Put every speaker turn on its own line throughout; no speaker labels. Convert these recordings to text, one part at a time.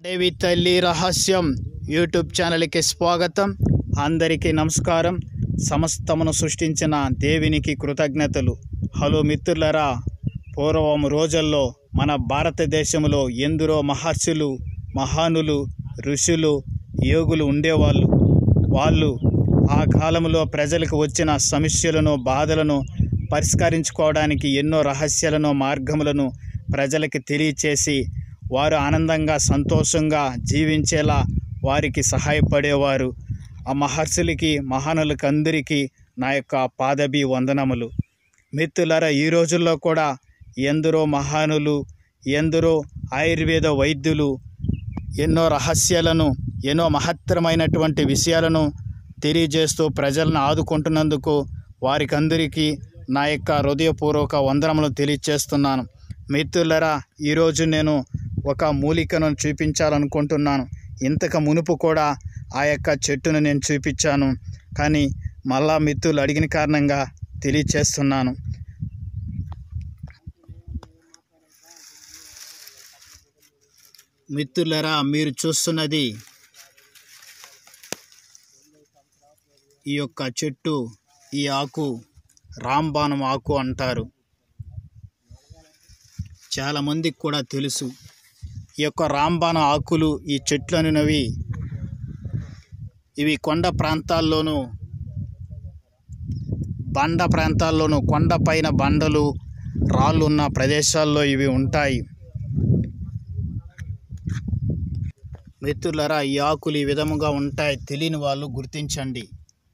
దేవి తల్లి రహస్యం యూట్యూబ్ ఛానల్కి స్వాగతం అందరికీ నమస్కారం సమస్తమును సృష్టించిన దేవునికి కృతజ్ఞతలు హలో మిత్రులరా పూర్వం రోజుల్లో మన భారతదేశంలో ఎందరో మహర్షులు మహానులు ఋషులు యోగులు ఉండేవాళ్ళు వాళ్ళు ఆ కాలంలో ప్రజలకు వచ్చిన సమస్యలను బాధలను పరిష్కరించుకోవడానికి ఎన్నో రహస్యాలను మార్గములను ప్రజలకి తెలియచేసి వారు ఆనందంగా సంతోషంగా జీవించేలా వారికి సహాయపడేవారు ఆ మహర్షులకి మహానులకు అందరికీ నా యొక్క పాదబి వందనములు మిత్రులారా ఈ రోజుల్లో కూడా ఎందరో మహానులు ఎందరో ఆయుర్వేద వైద్యులు ఎన్నో రహస్యాలను ఎన్నో మహత్తరమైనటువంటి విషయాలను తెలియజేస్తూ ప్రజలను ఆదుకుంటున్నందుకు వారికి అందరికీ నా యొక్క హృదయపూర్వక వందనములు తెలియజేస్తున్నాను మిత్రులరా ఈరోజు నేను ఒక మూలికను చూపించాలనుకుంటున్నాను ఇంతకు మునుపు కూడా ఆ యొక్క చెట్టును నేను చూపించాను కానీ మళ్ళా మిత్రులు అడిగిన కారణంగా తెలియచేస్తున్నాను మిత్రులరా మీరు చూస్తున్నది ఈ యొక్క చెట్టు ఈ ఆకు రాంబాణం ఆకు అంటారు చాలామందికి కూడా తెలుసు ఈ యొక్క రాంబాణ ఆకులు ఈ చెట్లు అనేవి ఇవి కొండ ప్రాంతాల్లోనూ బండ ప్రాంతాల్లోనూ కొండపైన బండలు రాళ్ళు ఉన్న ప్రదేశాల్లో ఇవి ఉంటాయి మిత్రులరా ఈ ఆకులు ఈ విధముగా ఉంటాయి తెలియని వాళ్ళు గుర్తించండి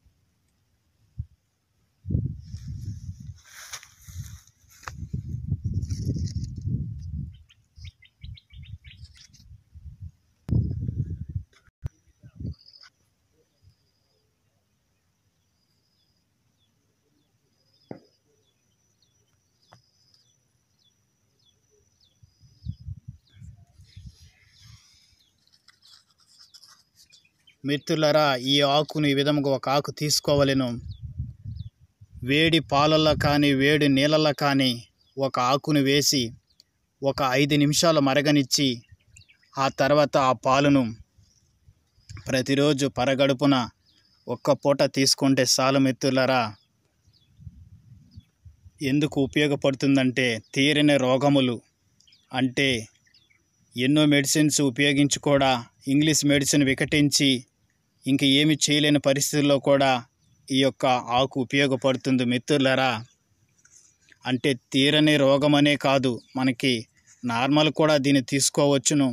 మిత్రులరా ఈ ఆకును ఈ విధముగా ఒక ఆకు తీసుకోవలెను వేడి పాలల్లో కానీ వేడి నీళ్ళల్లో కానీ ఒక ఆకును వేసి ఒక ఐదు నిమిషాలు మరగనిచ్చి ఆ తర్వాత ఆ పాలును ప్రతిరోజు పరగడుపున ఒక్క పూట తీసుకుంటే చాలు మిత్రులరా ఎందుకు ఉపయోగపడుతుందంటే తీరని రోగములు అంటే ఎన్నో మెడిసిన్స్ ఉపయోగించి కూడా ఇంగ్లీష్ మెడిసిన్ వికటించి ఇంక ఏమి చేయలేని పరిస్థితుల్లో కూడా ఈ యొక్క ఆకు ఉపయోగపడుతుంది మిత్రులరా అంటే తీరని రోగమనే కాదు మనకి నార్మల్ కూడా దీన్ని తీసుకోవచ్చును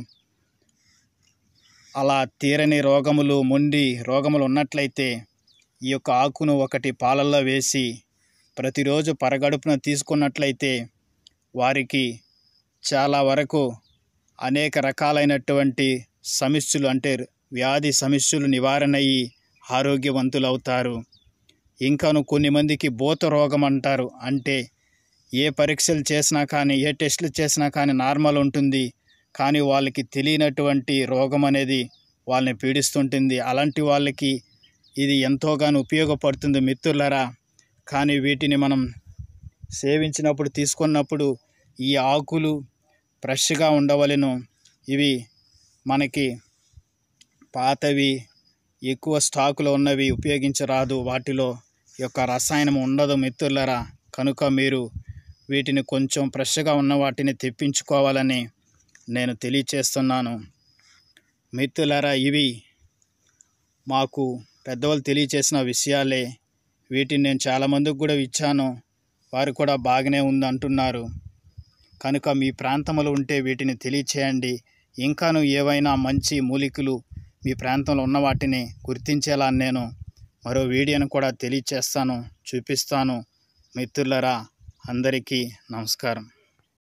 అలా తీరని రోగములు మొండి రోగములు ఉన్నట్లయితే ఈ యొక్క ఆకును ఒకటి పాలల్లో వేసి ప్రతిరోజు పరగడుపున తీసుకున్నట్లయితే వారికి చాలా వరకు అనేక రకాలైనటువంటి సమస్యలు అంటే వ్యాధి సమస్యలు నివారణ అయ్యి ఆరోగ్యవంతులవుతారు ఇంకాను కొన్ని మందికి భూత రోగం అంటారు అంటే ఏ పరీక్షలు చేసినా కానీ ఏ టెస్టులు చేసినా కానీ నార్మల్ ఉంటుంది కానీ వాళ్ళకి తెలియనటువంటి రోగం అనేది వాళ్ళని పీడిస్తుంటుంది అలాంటి వాళ్ళకి ఇది ఎంతోగానో ఉపయోగపడుతుంది మిత్రులరా కానీ వీటిని మనం సేవించినప్పుడు తీసుకున్నప్పుడు ఈ ఆకులు ఫ్రెష్గా ఉండవలెను ఇవి మనకి పాతవి ఎక్కువ స్టాకులో ఉన్నవి ఉపయోగించరాదు వాటిలో యొక్క రసాయనం ఉండదు మిత్రులరా కనుక మీరు వీటిని కొంచెం ఫ్రెష్గా ఉన్న వాటిని తెప్పించుకోవాలని నేను తెలియచేస్తున్నాను మిత్రులరా ఇవి మాకు పెద్దవాళ్ళు తెలియచేసిన విషయాలే వీటిని నేను చాలామందికి కూడా ఇచ్చాను వారు కూడా బాగానే ఉంది అంటున్నారు కనుక మీ ప్రాంతంలో ఉంటే వీటిని తెలియచేయండి ఇంకాను ఏవైనా మంచి మూలికలు మీ ప్రాంతంలో ఉన్న వాటిని గుర్తించేలా నేను మరో వీడియోను కూడా తెలియచేస్తాను చూపిస్తాను మిత్రులరా అందరికీ నమస్కారం